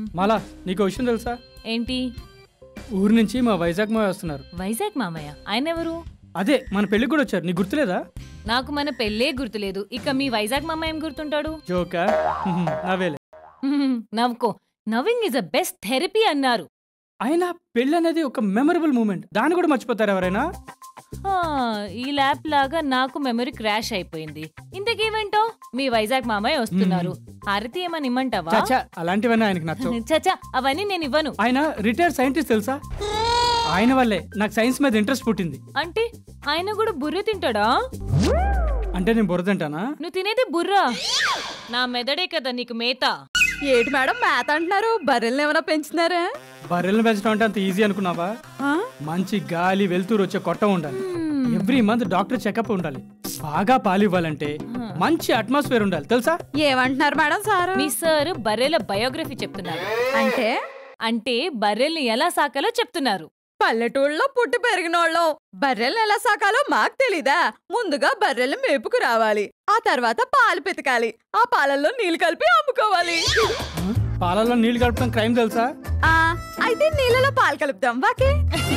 మాలా నీకు విషయం తెలుసా ఏంటి ఊరు నుంచి మా వైజాగ్ మా వస్తున్నారు వైజాగ్ మామయ్య ఆయన ఎవరు అదే మన పెళ్ళికి కూడా వచ్చారు నీకు గుర్తులేదా నాకు మన పెళ్ళే గుర్తులేదు ఇక మీ వైజాగ్ మామయ్య ఏం గుర్తుంటాడు జోకా నవ్వేలే హ్మ్, నవ్వుకో నవ్వింగ్ ఇస్ అ బెస్ట్ థెరపీ అన్నారు అయినా పెళ్ళి అనేది ఒక మెమరబుల్ మూమెంట్ దాన్ని కూడా మర్చిపోతారు ఎవరైనా ఆ, ఈ ల్యాప్ లాగా నాకు మెమరీ క్రాష్ అయిపోయింది ఇంతకేమంటావు మీ వైజాగ్ మామయ్య వస్తున్నారు హారతి ఏమని ఇమ్మంటావా చచ్చా అలాంటివన్నీ ఆయనకు నచ్చవు చచ్చా అవన్నీ నేను ఇవ్వను ఆయన రిటైర్డ్ సైంటిస్ట్ తెలుసా ఆయన వల్లే నాకు సైన్స్ మీద ఇంట్రెస్ట్ పుట్టింది అంటే ఆయన కూడా బుర్ర తింటాడా అంటే నేను బురదంటానా నువ్వు తినేది బుర్రా నా మెదడే కదా నీకు మేత ఏటి మేడం మేత అంటున్నారు బర్రెల్ని ఏమైనా పెంచుతున్నారా బర్రెలను పెంచడం అంటే అంత ఈజీ అనుకున్నావా ఆ? మంచి గాలి వెలుతురు వచ్చే కొట్ట ఉండాలి ఎవ్రీ మంత్ డాక్టర్ చెకప్ ఉండాలి బాగా పాలు ఇవ్వాలంటే మంచి అట్మాస్ఫియర్ ఉండాలి తెలుసా ఏమంటున్నారు మేడం సారు మీ సార్ బర్రెల బయోగ్రఫీ చెప్తున్నారు అంటే అంటే బర్రెల్ని ఎలా సాకాలో చెప్తున్నారు పల్లెటూళ్ళలో పుట్టి పెరిగినోళ్ళం బర్రెల్ని ఎలా సాకాలో మాకు తెలీదా ముందుగా బర్రెల్ని మేపుకు రావాలి ఆ తర్వాత పాలు పితకాలి ఆ పాలల్లో నీళ్లు కలిపి అమ్ముకోవాలి పాలల్లో నీళ్లు కలపడం క్రైమ్ తెలుసా ఆ అయితే నీళ్ళలో పాలు కలుపుదాం వాకే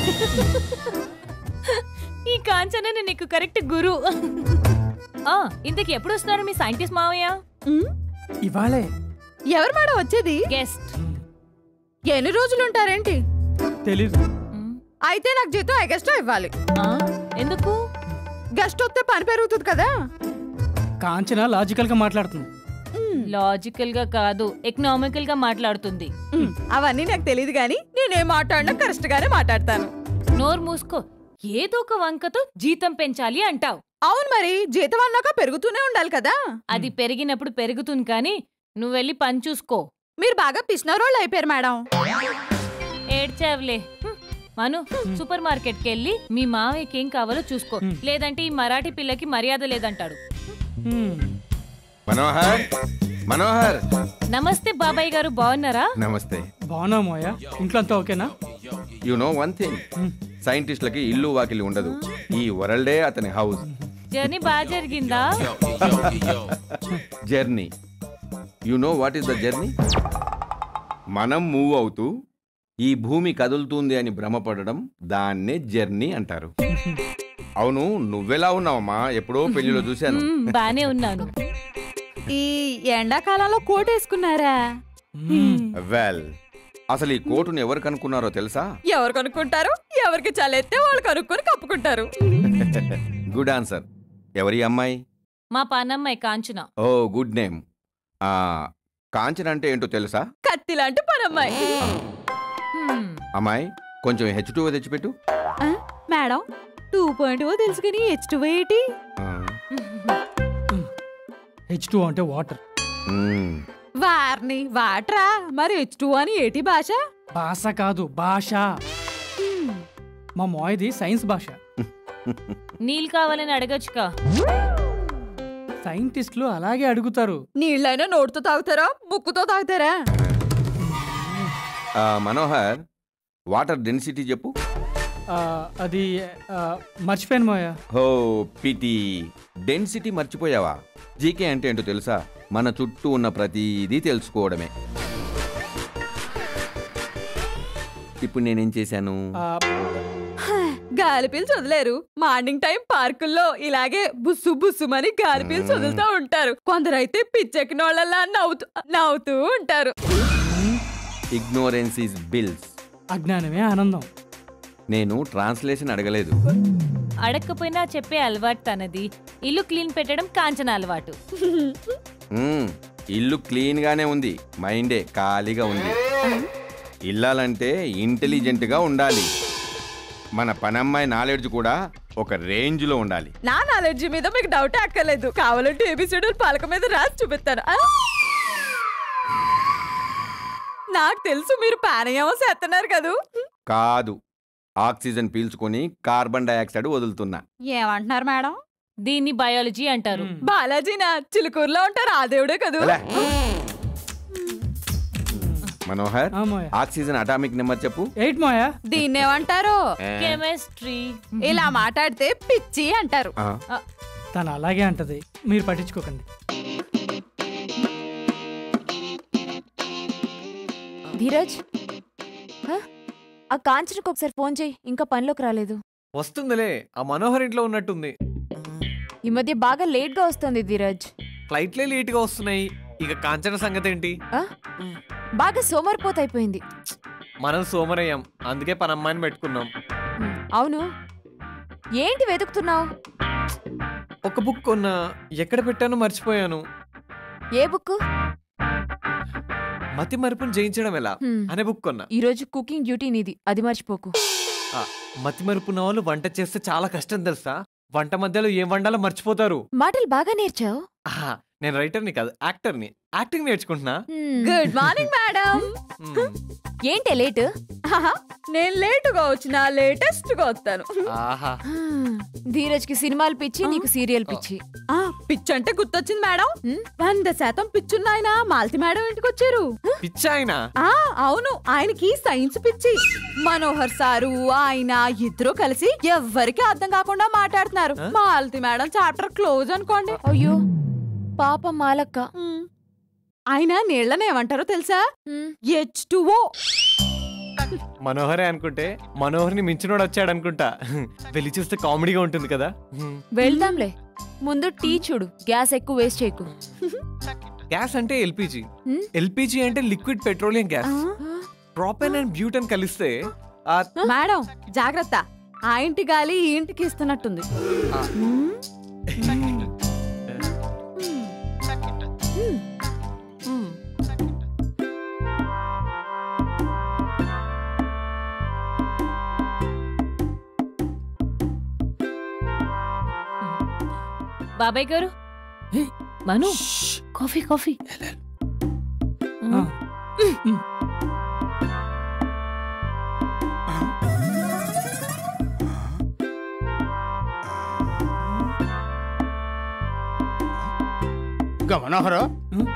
ఈ కాంచన నీకు కరెక్ట్ గురు ఆ ఇంతకి ఎప్పుడు వస్తున్నారు మీ సైంటిస్ట్ మావయ్య ఉమ్, ఇవాళే ఎవరు మేడం వచ్చేది గెస్ట్ ఎన్ని రోజులు ఉంటారేంటి తెలీదు అయితే నాకు జీతం ఎగస్ట్రా ఇవ్వాలి ఎందుకు గెస్ట్ వస్తే పని పెరుగుతుంది కదా కాంచన లాజికల్ గా మాట్లాడుతుంది ఉమ్, లాజికల్ గా కాదు ఎకనామికల్ గా మాట్లాడుతుంది ఉమ్, అవన్నీ నాకు తెలియదు గాని నేనేం మాట్లాడినా కరెక్ట్ గానే మాట్లాడతాను నోరు మూసుకో ఏదో ఒక వంకతో జీతం పెంచాలి అంటావు అవును మరి జీతం అన్నాక పెరుగుతూనే ఉండాలి కదా అది పెరిగినప్పుడు పెరుగుతుంది కానీ నువ్వు వెళ్ళి పని చూసుకో మీరు బాగా పిసినారోళ్ళు అయిపోయారు మేడం ఏడ్చావులే హ్మ్. మను సూపర్ మార్కెట్ కి వెళ్ళి మీ మావయ్యకి ఏం కావాలో చూసుకో హ్మ్. లేదంటే ఈ మరాఠీ పిల్లకి మర్యాద లేదంటాడు హ్మ్. మనోహర్ మనోహర్ నమస్తే బాబాయ్ గారు బాగున్నారా నమస్తే బాగున్నా మోయా ఇంట్లో అంతా ఓకేనా యు నో వన్ థింగ్ సైంటిస్టులకి ఇల్లు వాకిలి ఉండదు ఈ వరల్డే అతని హౌస్ జర్నీ బాగా జరిగిందా journey you know what is the journey మనం మూవ్ అవుతూ ఈ భూమి కదులుతుంది అని భ్రమపడడం దాన్నే జర్నీ అంటారు అవును నువ్వెలా ఉన్నావమ్మా ఎప్పుడో పెళ్లిలో చూశాను మ్మ్, బానే ఉన్నాను ఈ ఎండాకాలంలో కోట్ వేసుకున్నారా వెల్ అసలు ఈ కోటును ఎవరు కనుక్కున్నారో తెలుసా ఎవరు కొనుక్కుంటారు ఎవరికి చలెత్తే వాళ్ళు కనుక్కొని కప్పుకుంటారు గుడ్ ఆన్సర్ ఎవరి అమ్మాయి మా పానమ్మాయి కాంచన ఓ గుడ్ నేమ్ ఆ కాంచన అంటే ఏంటో తెలుసా కత్తి లాంటి పనమ్మాయి హ్మ్. అమ్మాయి కొంచెం హెచ్ టూ తెచ్చిపెట్టు ఆ, మేడం టూ పాయింట్ ఓ తెలుసుకుని హెచ్ టూ ఏంటి ఆ, హెచ్ టూ అంటే వాటర్ మ్మ్. వారిని వాటరా మరి హెచ్ టూ అని ఏటి భాష భాష కాదు భాష మా మోయది సైన్స్ భాష నీళ్ళు కావాలని అడగచ్చుగా సైంటిస్టులు అలాగే అడుగుతారు నీళ్ళైనా నోటితో తాగుతారా ముక్కుతో తాగుతారా ఆ, మనోహర్ వాటర్ డెన్సిటీ చెప్పు ఆ, అది ఆ, మర్చిపోయాను మోయా హో పిటి డెన్సిటీ మర్చిపోయావా జీకే అంటే ఏంటో తెలుసా మన చుట్టూ ఉన్న ప్రతిదీ తెలుసుకోవడమే ఇప్పుడు నేనేం చేశాను ఆ, గాలి పీల్చి వదిలేరు మార్నింగ్ టైం పార్కుల్లో ఇలాగే బుస్సు బుస్సుమని గాలి పీల్చి వదులుతూ ఉంటారు కొందరైతే పిచ్చెక్కిన వాళ్ళలా నవ్వుతూ నవ్వుతూ ఉంటారు ఇగ్నోరెన్స్ ఈజ్ బిల్స్ అజ్ఞానమే ఆనందం నేను ట్రాన్స్లేషన్ అడగలేదు అడగకపోయినా చెప్పే అలవాటు తనది ఇల్లు క్లీన్ పెట్టడం కాంచన అలవాటు మ్మ్. ఇల్లు క్లీన్ గానే ఉంది మైండే ఖాళీగా ఉంది ఇల్లాలంటే ఇంటెలిజెంట్ గా ఉండాలి మన పనమ్మాయి నాలెడ్జ్ కూడా ఒక రేంజ్ లో ఉండాలి నా నాలెడ్జి మీద మీకు డౌట్ అక్కర్లేదు కావాలంటే ఏబిసిడీలు పలక మీద రాసి చూపిస్తాను ఆ? నాకు తెలుసు మీరు పానయామం చేస్తున్నారు కదూ కాదు ఆక్సిజన్ పీల్చుకొని కార్బన్ డైఆక్సైడ్ వదులుతున్నా ఏమంటున్నారు మేడం దీన్ని బయాలజీ అంటారు మ్మ్. బాలాజీనా చిలుకూరులో ఉంటారు ఆ దేవుడే కదూ ఎలా? మనోహర్ ఆ, మోయా ఆక్సిజన్ అటామిక్ నెంబర్ చెప్పు ఎయిట్ మోయా దీన్ని ఏమంటారు కెమిస్ట్రీ ఇలా మాట్లాడితే పిచ్చి అంటారు ఆ, తను అలాగే అంటది మీరు పట్టించుకోకండి ధీరజ్ హ? ఆ కాంచనకు ఒకసారి ఫోన్ చేయి ఇంకా పనిలోకి రాలేదు వస్తుందిలే ఆ మనోహర్ ఇంట్లో ఉన్నట్టుంది ఈ మధ్య బాగా లేట్ గా వస్తుంది ధీరజ్ ఫ్లైట్లే లేట్ గా వస్తున్నాయి ఇక కాంచన సంగతి ఏంటి ఆ? బాగా సోమరిపోతైపోయింది మనం సోమరయ్యాం అందుకే పని అమ్మాయిని పెట్టుకున్నాం హ్మ్, అవును ఏంటి వెతుకుతున్నావు ఒక బుక్ కొన్నా ఎక్కడ పెట్టానో మర్చిపోయాను ఏ బుక్ మతి మరుపును జయించడం ఎలా అనే బుక్ కొన్నా ఈ రోజు కుకింగ్ డ్యూటీ నీది అది మర్చిపోకు ఆ, మతి మరుపున్న వాళ్ళు వంట చేస్తే చాలా కష్టం తెలుసా వంట మధ్యలో ఏం వండాలో మర్చిపోతారు మాటలు బాగా నేర్చావు ఆహా, నేను రైటర్ని కాదు యాక్టర్ని యాక్టింగ్ నేర్చుకుంటున్నా హ్మ్. గుడ్ మార్నింగ్ మేడం మ్మ్. ఏంటే లేట్ నేను లేటుగా వచ్చిన లేటెస్ట్ గా వస్తాను ఆహా ధీరజ్ కి సినిమాలు పిచ్చి నీకు సీరియల్ పిచ్చి ఆ పిచ్ అంటే గుర్తొచ్చింది మేడం హ్మ్? వంద శాతం పిచ్చున్నాయన మాలతి మేడం ఇంటికి వచ్చారు పిచ్చా ఆయన ఆ అవును ఆయనకి సైన్స్ పిచ్చి మనోహర్ సారు ఆయన ఇద్దరు కలిసి ఎవ్వరికి అర్థం కాకుండా మాట్లాడుతున్నారు ఆ? మాలతి మేడం చాప్టర్ క్లోజ్ అనుకోండి అయ్యో పాప మాలక్క హ్మ్. ఆయన నీళ్ళని ఏమంటారో తెలుసా హ్మ్. హెచ్ టుఓ మనోహరే అనుకుంటే మనోహర్ని మించినోడు వచ్చాడు అనుకుంటా వెళ్ళి చూస్తే కామెడీగా ఉంటుంది కదా మ్మ్. వెళ్దాంలే ముందు టీ చూడు గ్యాస్ ఎక్కువ వేస్ట్ చేయకు గ్యాస్ అంటే ఎల్పిజి హ్మ్? ఎల్పిజి అంటే liquid petroleum gas propane and butane కలిస్తే ఆ మేడం జాగ్రత్త ఆ ఇంటి గాలి ఈ ఇంటికి ఇస్తున్నట్టుంది హ్మ్. బాబాయ్ గారు మను కాఫీ కాఫీ ఆ. ఇంకా మనోహరం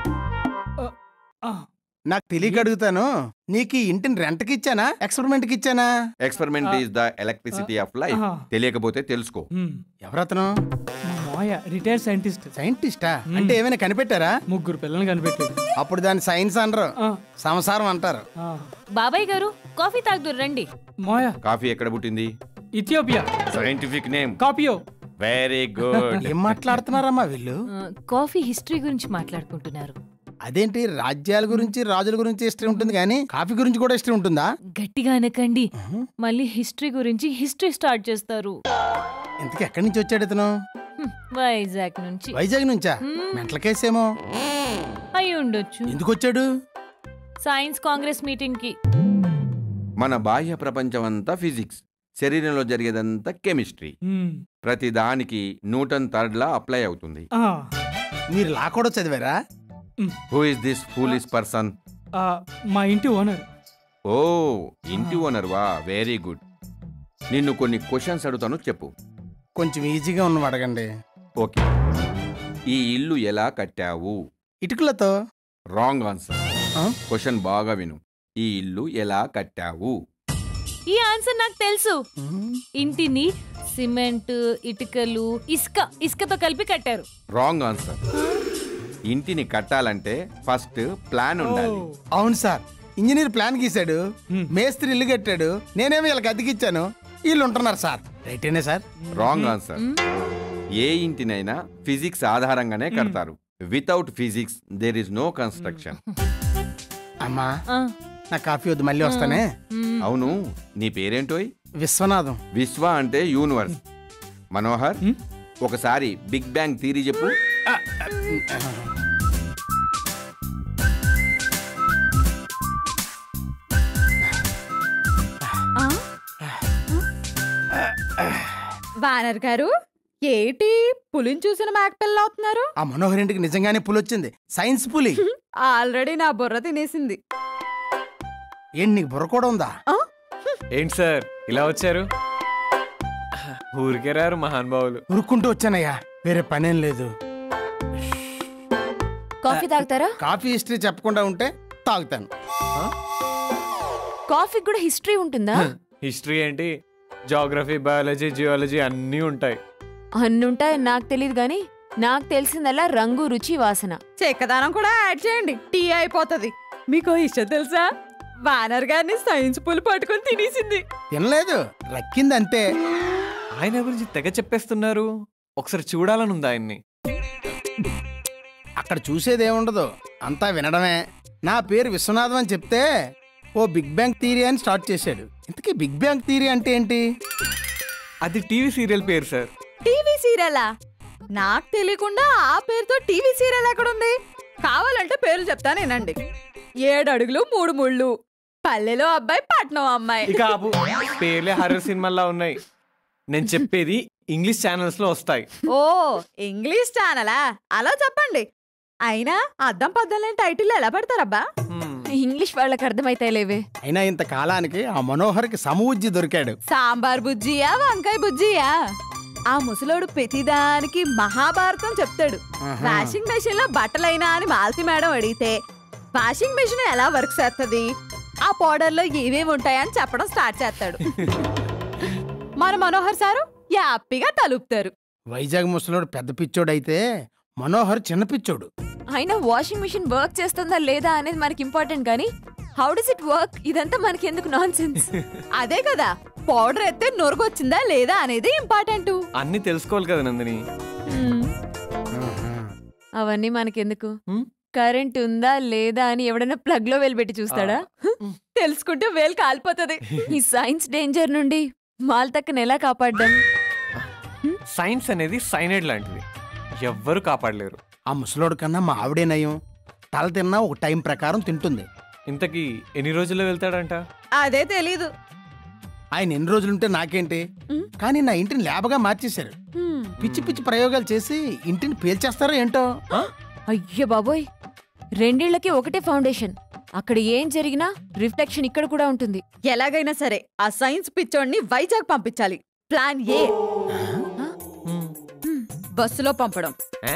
ఆ, నాకు తెలియక అడుగుతాను నీకు ఈ ఇంటిని రెంట్కి ఇచ్చానా ఎక్స్పెరిమెంట్కి ఇచ్చానా experiment is the electricity of life ఆహా. తెలియకపోతే తెలుసుకో హ్మ్. ఎవరతను మా మాయ రిటైర్డ్ సైంటిస్ట్ సైంటిస్టా అంటే ఏమైనా కనిపెట్టారా ముగ్గురు పిల్లల్ని కనిపెట్టాడు అప్పుడు దాన్ని సైన్స్ అనరు ఆ, సంసారం అంటారు ఆ. బాబాయ్ గారు కాఫీ తాగుదురు రండి మాయ కాఫీ ఎక్కడ పుట్టింది ఇథియోపియా సైంటిఫిక్ నేమ్ కాపియో వెరీ గుడ్ ఏం మాట్లాడుతున్నారమ్మా వీళ్ళు ఆ, కాఫీ హిస్టరీ గురించి మాట్లాడుకుంటున్నారు అదేంటి రాజ్యాల గురించి రాజుల గురించి హిస్టరీ ఉంటుంది కానీ కాఫీ గురించి కూడా హిస్టరీ ఉంటుందా గట్టిగా అనకండి మళ్ళీ హిస్టరీ గురించి హిస్టరీ స్టార్ట్ చేస్తారు ఇంతకు ఎక్కడి నుంచి వచ్చాడు ఇతను హ్మ్, వైజాగ్ నుంచి వైజాగ్ నుంచా మెంటల్ కేసేమో అయి ఉండొచ్చు ఎందుకు వచ్చాడు సైన్స్ కాంగ్రెస్ మీటింగ్ కి మన బాహ్య ప్రపంచం అంతా ఫిజిక్స్ శరీరంలో జరిగేదంతా కెమిస్ట్రీ హ్మ్. ప్రతి దానికి న్యూటన్ థర్డ్ లా అప్లై అవుతుంది ఆ, మీరు లా కూడా చదివారా who is this foolish person ఆ, మా ఇంటి ఓనర్ ఓ ఇంటి ఓనర్ వా వెరీ గుడ్ నిన్ను కొన్ని క్వశ్చన్స్ అడుగుతాను చెప్పు కొంచెం ఈజీగా ఉన్నవి అడగండి ఓకే ఈ ఇల్లు ఎలా కట్టావు ఇటుకలతో రాంగ్ ఆన్సర్ ఆ? క్వశ్చన్ బాగా విను ఈ ఇల్లు ఎలా కట్టావు ఈ ఆన్సర్ నాకు తెలుసు ఉమ్, ఇంటిని సిమెంట్ ఇటుకలు ఇసుక ఇసుకతో కలిపి కట్టారు రాంగ్ ఆన్సర్ ఇంటిని కట్టాలంటే ఫస్ట్ ప్లాన్ ఉండాలి అవును సార్ ఇంజనీర్ ప్లాన్ గీశాడు హ్మ్. మేస్త్రి ఇల్లు కట్టాడు నేనేమో వీళ్ళకి అద్దెకిచ్చాను వీళ్ళు ఉంటున్నారు సార్ రైటేనే సార్ రాంగ్ ఆన్సర్ ఏ ఇంటినైనా ఫిజిక్స్ ఆధారంగానే కడతారు without physics there is no construction అమ్మా ఆ, నా కాఫీ వద్దు మళ్ళీ వస్తానే మ్, అవును నీ పేరేంటోయ్ విశ్వనాథం విశ్వ అంటే యూనివర్స్ మనోహర్ హ్మ్? ఒకసారి బిగ్ బ్యాంగ్ థీరీ చెప్పు వానర్ గారు ఏటి పులిని చూసిన మేకపిల్ల అవుతున్నారు ఆ మనోహర్ ఇంటికి నిజంగానే పులి వచ్చింది సైన్స్ పులి ఆల్రెడీ నా బుర్ర తినేసింది ఏంటి నీకు బుర్ర కూడా ఉందా ఏంటి సార్ ఇలా వచ్చారు ఊరికే రారు మహానుభావులు ఉరుక్కుంటూ వచ్చానయ్యా వేరే పనేం లేదు కాఫీ తాగుతారా కాఫీ హిస్టరీ చెప్పకుండా ఉంటే తాగుతాను కాఫీకి కూడా హిస్టరీ ఉంటుందా హిస్టరీ ఏంటి జాగ్రఫీ బయాలజీ జియాలజీ అన్నీ ఉంటాయి అన్నుంటాయని నాకు తెలియదు గాని నాకు తెలిసిందల్లా రంగు రుచి వాసన చెక్కదానం కూడా యాడ్ చేయండి టీ అయిపోతది మీకు ఇష్టం తెలుసా వానర్ గారిని సైన్స్ పూలు పట్టుకొని తినేసింది తినలేదు రక్కింది అంతే ఆయన గురించి తెగ చెప్పేస్తున్నారు ఒకసారి చూడాలని ఉంది ఆయన్ని అక్కడ చూసేది ఏముండదు అంతా వినడమే నా పేరు విశ్వనాథం అని చెప్తే ఓ బిగ్ బ్యాంగ్ థీరీ అని స్టార్ట్ చేశాడు ఇంతకీ బిగ్ బ్యాంగ్ థీరీ అంటే ఏంటి అది టీవీ సీరియల్ పేరు సార్ టీవీ సీరియలా నాకు తెలియకుండా ఆ పేరుతో టీవీ సీరియల్ ఎక్కడుంది కావాలంటే పేర్లు చెప్తానేనండి ఏడు అడుగులు మూడు ముళ్ళు పల్లెలో అబ్బాయి పట్నం అమ్మాయి ఇక ఆపు పేర్లే హర్రర్ సినిమాల్లో ఉన్నాయి నేను చెప్పేది ఇంగ్లీష్ ఛానల్స్ లో వస్తాయి ఓ ఇంగ్లీష్ ఛానలా అలా చెప్పండి అయినా అద్దం పద్దం లేని టైటిల్ ఎలా పెడతారబ్బా హ్మ్. ఇంగ్లీష్ వాళ్ళకి అర్థమైతే లేవే అయినా ఇంత కాలానికి ఆ మనోహర్కి సమూజ్జి దొరికాడు సాంబార్ బుజ్జియా వంకాయ బుజ్జియా ఆ ముసలోడు ప్రతిదానికి మహాభారతం చెప్తాడు ఆహా. వాషింగ్ మెషిన్ లో బట్టలైనా అని మాలతి మేడం అడిగితే వాషింగ్ మెషిన్ ఎలా వర్క్ చేస్తుంది ఆ పౌడర్ లో ఏమేమి ఉంటాయని చెప్పడం స్టార్ట్ చేస్తాడు మన మనోహర్ సారు యాప్పిగా తలుపుతారు వైజాగ్ ముసలోడు పెద్ద పిచ్చోడైతే మనోహర్ చిన్న పిచ్చోడు అయినా వాషింగ్ మిషన్ వర్క్ చేస్తుందా లేదా అనేది మనకి ఇంపార్టెంట్ కానీ హౌ డస్ ఇట్ వర్క్ ఇదంతా మనకి ఎందుకు నాన్ సెన్స్ అదే కదా పౌడర్ ఎత్తే నొరగొచ్చిందా లేదా అనేది ఇంపార్టెంట్ అన్ని తెలుసుకోవాలి కదా నందిని అవన్నీ మనకెందుకు హ్మ్? కరెంట్ ఉందా లేదా అని ఎవడైనా ప్లగ్ లో వెళ్ళిపెట్టి చూస్తాడా తెలుసుకుంటే వేలు కాలిపోతుంది ఈ సైన్స్ డేంజర్ నుండి మాల్తక్కని ఎలా కాపాడ్డం సైన్స్ అనేది సైనైడ్ లాంటిది ఎవ్వరు కాపాడలేరు ఆ ముసలోడు కన్నా మా ఆవిడే నయం తల తిన్నా ఒక టైం ప్రకారం తింటుంది ఇంతకీ ఎన్ని రోజుల్లో వెళ్తాడంట అదే తెలీదు ఆయన ఎన్ని రోజులుంటే నాకేంటి ఉమ్. కానీ నా ఇంటిని ల్యాబ్గా మార్చేశారు పిచ్చి పిచ్చి ప్రయోగాలు చేసి ఇంటిని పేల్చేస్తారో ఏంటో అయ్యో బాబోయ్ రెండిళ్ళకి ఒకటే ఫౌండేషన్ అక్కడ ఏం జరిగినా రిఫ్లెక్షన్ ఇక్కడ కూడా ఉంటుంది ఎలాగైనా సరే ఆ సైన్స్ పిచ్చోడిని వైజాగ్ పంపించాలి ప్లాన్ ఏ హ్మ్. బస్సులో పంపడం ఏ?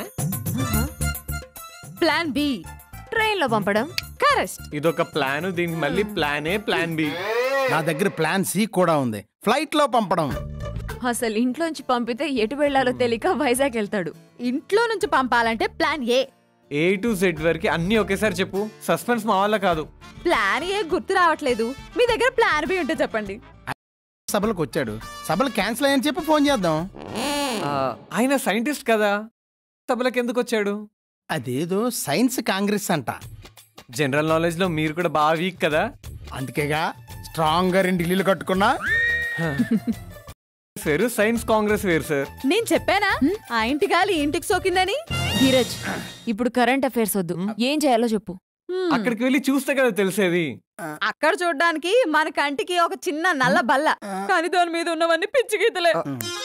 ప్లాన్ బి ట్రైన్ లో పంపడం కరెస్ట్ ఇదొక ప్లాన్ దీనికి మళ్ళీ ప్లాన్ ఏ ప్లాన్ బి నా దగ్గర ప్లాన్ సి కూడా ఉంది ఫ్లైట్ లో పంపడం అసలు ఇంట్లోంచి పంపితే ఎటు వెళ్లాలో తెలియక వైజాగ్ వెళ్తాడు ఇంట్లో నుంచి పంపాలంటే plan A A to Z వరకు అన్ని ఒకేసారి చెప్పు సస్పెన్స్ మా వల్ల కాదు ప్లాన్ ఏ గుర్తు రావట్లేదు మీ దగ్గర ప్లాన్ బి ఉంటే చెప్పండి సభలకు వచ్చాడు సభలు క్యాన్సిల్ అయ్యని చెప్పి ఫోన్ చేద్దాం ఆ, ఆయన సైంటిస్ట్ కదా సభలకు ఎందుకు వచ్చాడు అదేదో సైన్స్ కాంగ్రెస్ అంట జనరల్ నాలెడ్జ్ లో మీరు కూడా బాగా వీక్ కదా అందుకేగా స్ట్రాంగ్ గా రెండు ఇల్లులు కట్టుకున్నా వేరు సైన్స్ కాంగ్రెస్ వేరు సార్ నేను చెప్పానా ఆ ఇంటి గాలి ఈ ఇంటికి సోకిందని ధీరజ్ ఇప్పుడు కరెంట్ అఫైర్స్ వద్దు ఏం చేయాలో చెప్పు హ్మ్. అక్కడికి వెళ్ళి చూస్తే కదా తెలిసేది అక్కడ చూడడానికి మన కంటికి ఒక చిన్న నల్ల బల్ల కానీ దాని మీద ఉన్నవన్నీ పిచ్చి గీతలే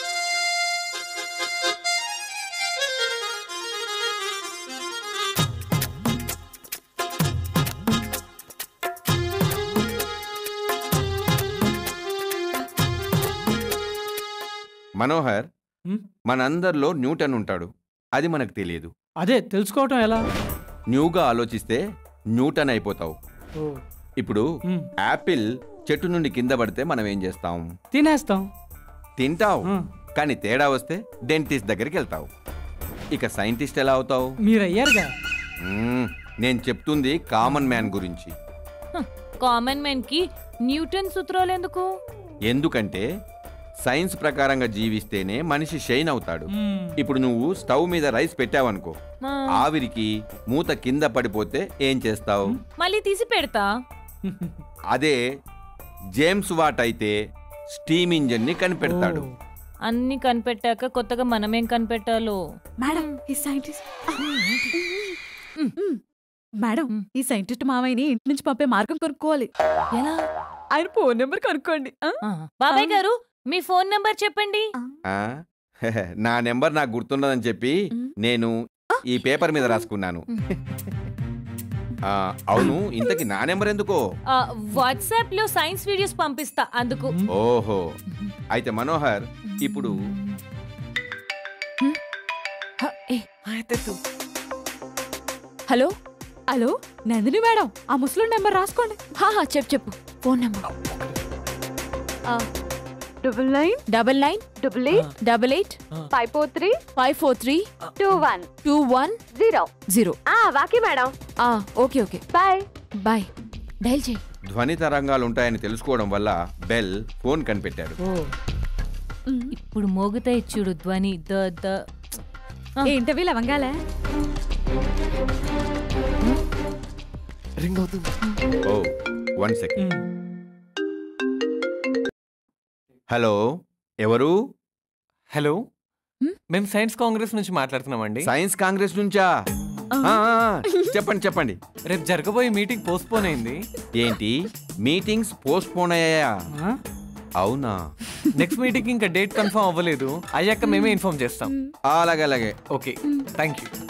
మనోహర్ హ్మ్? మనందరిలో న్యూటన్ ఉంటాడు అది మనకు తెలియదు అదే తెలుసుకోవటం ఎలా న్యూగా ఆలోచిస్తే న్యూటన్ అయిపోతావు ఓ, ఇప్పుడు హ్మ్. యాపిల్ చెట్టు నుండి కింద పడితే మనం ఏం చేస్తాం తినేస్తాం తింటావు ఆ, కానీ తేడా వస్తే డెంటిస్ట్ దగ్గరికి వెళ్తావు ఇక సైంటిస్ట్ ఎలా అవుతావు మీరు అయ్యారుగా మ్మ్, నేను చెప్తుంది కామన్ మ్యాన్ గురించి కామన్ మెన్ కి న్యూటన్ సూత్రాలు ఎందుకు ఎందుకంటే సైన్స్ ప్రకారంగా జీవిస్తేనే మనిషి షైన్ అవుతాడు మ్మ్. ఇప్పుడు నువ్వు స్టవ్ మీద రైస్ పెట్టావనుకో ఆ, ఆవిరికి మూత కింద పడిపోతే ఏం చేస్తావు మళ్ళీ తీసి పెడతా అదే జేమ్స్ వాట్ అయితే స్టీమ్ ఇంజన్ ని కనిపెడతాడు ఓ, అన్ని కనిపెట్టాక కొత్తగా మనమేం కనిపెట్టాలో మేడం ఈ సైంటిస్ట్ మేడం ఈ సైంటిస్ట్ మామయ్యని ఇంటి నుంచి పంపే మార్గం కొనుక్కోవాలి ఎలా ఆయన ఫోన్ నెంబర్ కనుక్కోండి ఆ? ఆ, బాబాయ్ గారు మీ ఫోన్ నంబర్ చెప్పండి ఆ? నా నెంబర్ నాకు గుర్తున్నదని చెప్పి నేను ఈ పేపర్ మీద రాసుకున్నాను ఆ, అవును ఇంతకి నా నెంబర్ ఎందుకో వాట్సాప్ లో సైన్స్ వీడియోస్ పంపిస్తా అందుకు ఓహో అయితే మనోహర్ ఇప్పుడు హ, ఏ, హలో హలో నందిని మేడం ఆ ముసలి నెంబర్ రాసుకోండి హా హా చెప్పు చెప్పు phone number double nine double nine double eight double eight five four three five four three two one two one zero zero వాకి madam okay okay bye bye dial చేయి ధ్వని తరంగాలు ఉంటాయని తెలుసుకోవడం వల్ల బెల్ ఫోన్ కనిపెట్టాడు ఓ ఇప్పుడు మోగుతాయి చూడు ధ్వని ద ద ఏంటవి లవంగాలే రింగ్ అవుతుంది ఓ వన్ సెకండ్ ఉమ్. హలో ఎవరు హలో మేము సైన్స్ కాంగ్రెస్ నుంచి మాట్లాడుతున్నామండి సైన్స్ కాంగ్రెస్ నుంచా ఆ, ఆ, ఆ, చెప్పండి చెప్పండి రేపు జరగబోయే మీటింగ్ పోస్ట్ పోన్ అయింది ఏంటి మీటింగ్స్ పోస్ట్ పోన్ అయ్యాయా ఆ? అవునా నెక్స్ట్ మీటింగ్ ఇంకా డేట్ కన్ఫర్మ్ అవ్వలేదు అయ్యాక మేమే ఇన్ఫార్మ్ చేస్తాం ఆ, అలాగే అలాగే ఓకే థ్యాంక్ యూ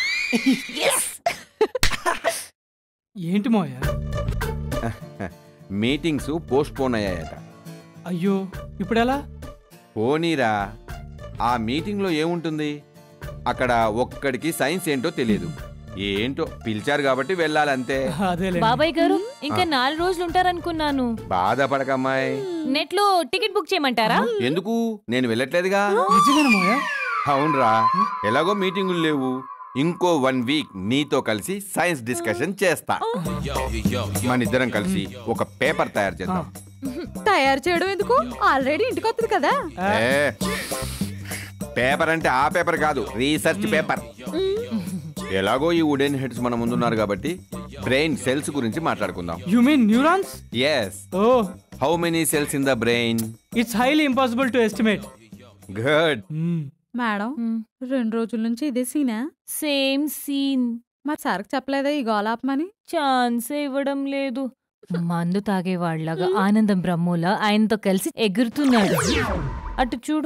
ఏంటి మోయ మీటింగ్స్ పోస్ట్ పోన్ అయ్యాయట అయ్యో ఇప్పుడు ఎలా పోనీరా ఆ మీటింగ్లో ఏముంటుంది అక్కడ ఒక్కడికి సైన్స్ ఏంటో తెలియదు ఏంటో పిలిచారు కాబట్టి వెళ్ళాలంతే అదేలే బాబాయ్ గారు ఇంకా నాలుగు రోజులు ఉంటారనుకున్నాను బాధపడకమ్మాయి నెట్ లో టికెట్ బుక్ చేయమంటారా ఎందుకు నేను వెళ్ళట్లేదుగా నిజంగానే మోయ అవునరా ఎలాగో మీటింగులు లేవు ఇంకో వన్ వీక్ నీతో కలిసి సైన్స్ డిస్కషన్ చేస్తా మన ఇద్దరం కలిసి ఒక పేపర్ తయారు చేద్దాం తయారు చేయడం ఎందుకు ఆల్రెడీ ఇంటికి వస్తుంది కదా ఏ, పేపర్ అంటే ఆ పేపర్ కాదు రీసెర్చ్ పేపర్ ఎలాగో ఈ వుడెన్ హెడ్స్ మన ముందున్నారు కాబట్టి బ్రెయిన్ సెల్స్ గురించి మాట్లాడుకుందాం you mean neurons yes oh how many cells in the brain it's highly impossible to estimate good madam రెండు రోజుల నుంచి ఇదే సీనా సేమ్ సీన్ మరి సార్కి చెప్పలేదా ఈ గోలాపమని ఛాన్సే ఇవ్వడం లేదు మందు తాగేవాళ్లాగా ఆనందం బ్రహ్మోలా ఆయనతో కలిసి ఎగురుతున్నాడు అటు చూడు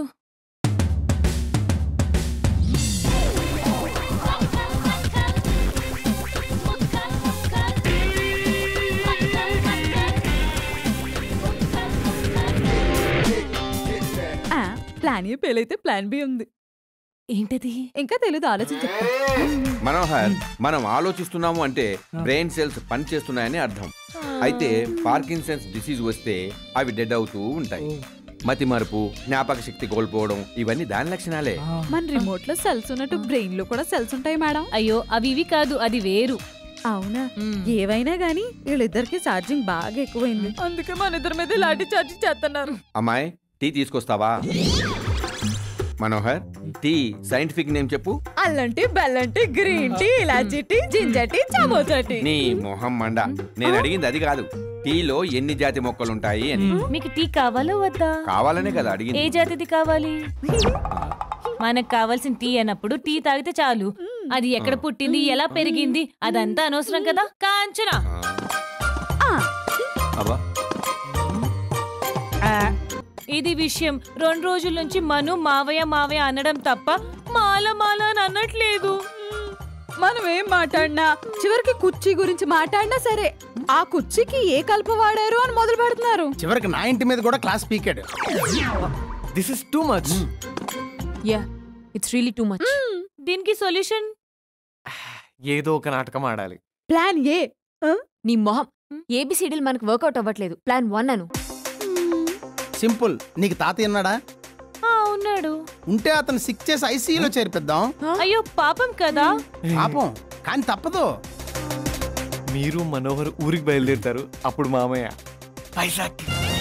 ఆ, ప్లాన్ ఏ ఫెయిల్ అయితే ప్లాన్ బి ఉంది ఏంటది ఇంకా తెలియదు ఆలోచించ మనోహర్ మనం ఆలోచిస్తున్నాము అంటే బ్రెయిన్ సెల్స్ పనిచేస్తున్నాయని అర్థం అయితే పార్కిన్సన్స్ డిసీజ్ వస్తే అవి డెడ్ అవుతూ ఉంటాయి మతిమరుపు జ్ఞాపక శక్తి కోల్పోవడం ఇవన్నీ దాని లక్షణాలే మన రిమోట్ లో సెల్స్ ఉన్నట్టు బ్రెయిన్ లో కూడా సెల్స్ ఉంటాయి మేడం అయ్యో అవి ఇవి కాదు అది వేరు అవునా మ్మ్. ఏవైనా గానీ వీళ్ళిద్దరికి ఛార్జింగ్ బాగా ఎక్కువైంది అందుకే మన ఇద్దరి మీద లాఠీ ఛార్జింగ్ చేస్తున్నారు అమ్మాయి టీ తీసుకొస్తావా మనోహర్ టీ సైంటిఫిక్ నేమ్ చెప్పు అల్లంటి బెల్లంటి గ్రీన్ టీ ఇలాచీ tea ginger tea samosa tea నీ మొహం మండ నేను అడిగింది అది కాదు టీలో ఎన్ని జాతి మొక్కలు ఉంటాయి అని మీకు టీ కావాలా వద్దా కావాలనే కదా ఏ అడిగింది జాతిది కావాలి మనకు కావాల్సిన టీ అన్నప్పుడు టీ తాగితే చాలు అది ఎక్కడ పుట్టింది ఎలా పెరిగింది అదంతా అనవసరం కదా కాంచనా ఆ. అబ్బా ఇది విషయం రెండు రోజుల నుంచి మను మావయ్య మావయ్య అనడం తప్ప మాల మాల అని అనట్లేదు మనం ఏం మాట్లాడినా చివరికి కుర్చీ గురించి మాట్లాడినా సరే ఆ కుర్చీకి ఏ కలుపు వాడారు అని మొదలు పెడుతున్నారు చివరికి నా ఇంటి మీద కూడా క్లాస్ పీకాడు this is too much yeah it's really too much దీనికి సొల్యూషన్ ఏదో ఒక నాటకం ఆడాలి ప్లాన్ ఏ నీ మొహం ఏబిసిడీలు మనకు వర్కౌట్ అవ్వట్లేదు ప్లాన్ వన్ అను సింపుల్ నీకు తాతయ్య ఉన్నాడా ఆ, ఉన్నాడు ఉంటే అతను సిక్ చేసి ఐసీయూలో చేర్పిద్దాం అయ్యో పాపం కదా పాపం కానీ తప్పదు మీరు మనోహర్ ఊరికి బయలుదేరుతారు అప్పుడు మామయ్య వైజాగ్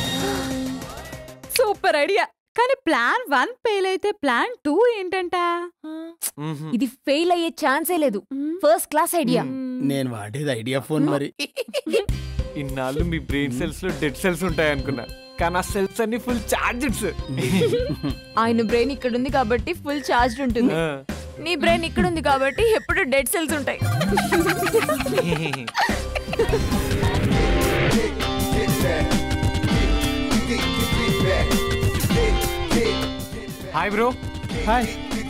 సూపర్ ఐడియా కానీ ప్లాన్ వన్ ఫెయిల్ అయితే ప్లాన్ టూ ఏంటంట ఇది ఫెయిల్ అయ్యే ఛాన్సే లేదు ఫస్ట్ క్లాస్ ఐడియా నేను వాడేది ఐడియా ఫోన్ మరి ఇన్నాళ్ళు మీ బ్రెయిన్ సెల్స్ లో డెడ్ సెల్స్ ఉంటాయి అనుకున్నా కానీ ఆ సెల్స్ అన్ని ఫుల్ చార్జెడ్స్ ఆయన బ్రెయిన్ ఇక్కడ ఉంది కాబట్టి ఫుల్ చార్జ్డ్ ఉంటుంది నీ బ్రెయిన్ ఇక్కడ ఉంది కాబట్టి ఎప్పుడు డెడ్ సెల్స్ ఉంటాయి హాయ్ బ్రో హాయ్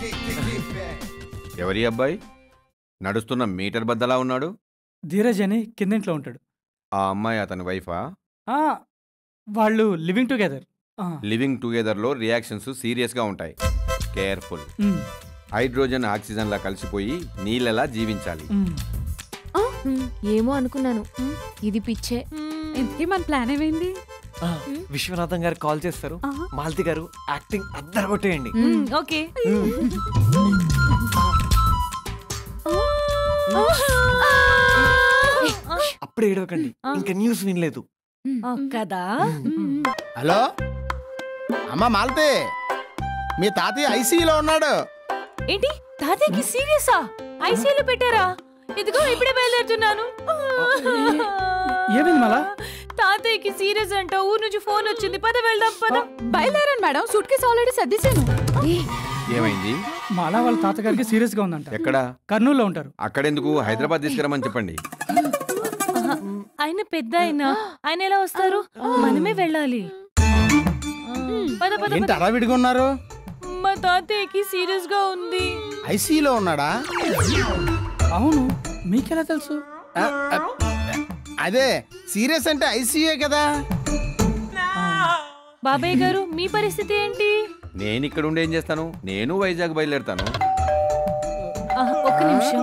ఎవరి అబ్బాయి నడుస్తున్న మీటర్ బద్దలా ఉన్నాడు ధీరజ్ అని కిందింట్లో ఉంటాడు ఆ అమ్మాయి అతని వైఫా ఆ, వాళ్ళు లివింగ్ టుగెదర్ లివింగ్ టుగెదర్లో రియాక్షన్స్ సీరియస్గా ఉంటాయి కేర్ఫుల్ హైడ్రోజన్ ఆక్సిజన్లా కలిసిపోయి నీళ్ళలా జీవించాలి ఏమో అనుకున్నాను ఇది పిచ్చే ఇంతకీ మన ప్లాన్ ఏమైంది విశ్వనాథం గారు కాల్ చేస్తారు ఆ. మాలతి గారు యాక్టింగ్ అద్దరు కొట్టేయండి ఓకే అప్పుడే ఏడవకండి ఇంకా న్యూస్ వినలేదు ఆ, కదా హలో అమ్మ మాలతి మీ తాతయ్య ఐసీలో ఉన్నాడు ఏంటి తాతయ్యకి సీరియసా ఐసీయూలో పెట్టారా ఇదిగో ఇప్పుడే బయలుదేరుతున్నాను ఏమైంది మళ్ళా తాతయ్యకి సీరియస్ అంట ఊరు నుంచి ఫోన్ వచ్చింది పద వెళ్దాం పద బయలుదేరండి మేడం సూట్ కేసు ఆల్రెడీ సర్దిశాను ఏమైంది మాలా వాళ్ళ తాతగారికి సీరియస్ గా ఉందంట ఎక్కడ కర్నూలులో ఉంటారు అక్కడెందుకు హైదరాబాద్ తీసుకురమ్మని చెప్పండి ఆయన పెద్ద ఆయన ఆయన ఎలా వస్తారు మనమే వెళ్ళాలి పద పద ఏంటి పద అలా విడిగా ఉన్నారు మా తాతయ్యకి సీరియస్ గా ఉంది ఐసీలో ఉన్నాడా అవును మీకెలా తెలుసు ఆ, ఆ, అదే సీరియస్ అంటే ఐసీయే కదా బాబాయ్ గారు మీ పరిస్థితి ఏంటి నేను ఇక్కడ ఉండి ఏం చేస్తాను నేను వైజాగ్ బయలుదేరుతాను ఆ, ఒక్క నిమిషం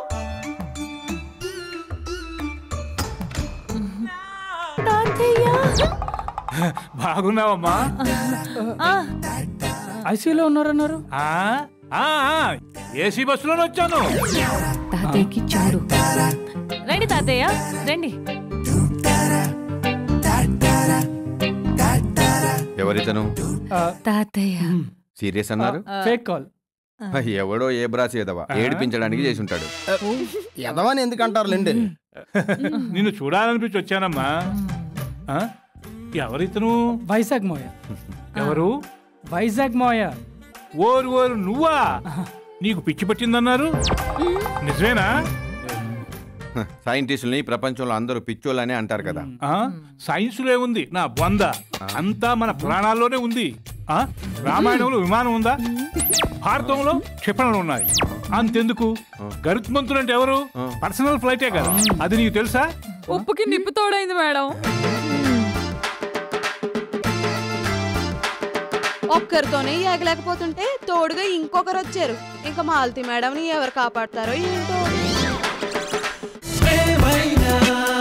తాతయ్య బాగున్నావమ్మా ఆ, ఐసీయూలో ఉన్నారన్నారు ఆ ఆ, ఆ, ఏసీ బస్సులోనే వచ్చాను తాతయ్యకి చూడు రండి తాతయ్య రండి ఎవరితను తాతయ్య సీరియస్ అన్నారు ఫేక్ కాల్ ఎవడో ఏ బ్రాస్ ఏదవా ఏడిపించడానికి చేసి ఉంటాడు ఎదవని ఎందుకు అంటారు లేండి నిన్ను చూడాలనిపించి వచ్చానమ్మా ఆ? ఎవరితను వైజాగ్ మోయ ఎవరు వైజాగ్ మోయ ఓరు ఓరు నువ్వా నీకు పిచ్చి పట్టిందన్నారు నిజమేనా సైంటిస్టుల్ని ప్రపంచంలో అందరూ పిచ్చోళ్ళనే అంటారు కదా ఆ? సైన్సులో ఏముంది నా బొంద అంతా మన పురాణాల్లోనే ఉంది ఆ? రామాయణంలో విమానం ఉందా భారతంలో క్షిపణులు ఉన్నాయి అంతెందుకు గరుత్మంతుడు అంటే ఎవరు పర్సనల్ ఫ్లైటే కదా అది నీకు తెలుసా ఉప్పుకి నిప్పు తోడైంది మేడం ఒక్కరితోనే ఎగలేకపోతుంటే తోడుగా ఇంకొకరు వచ్చారు ఇంకా మాలతి మేడంని ఎవరు కాపాడతారో ఏంటో ఏమైనా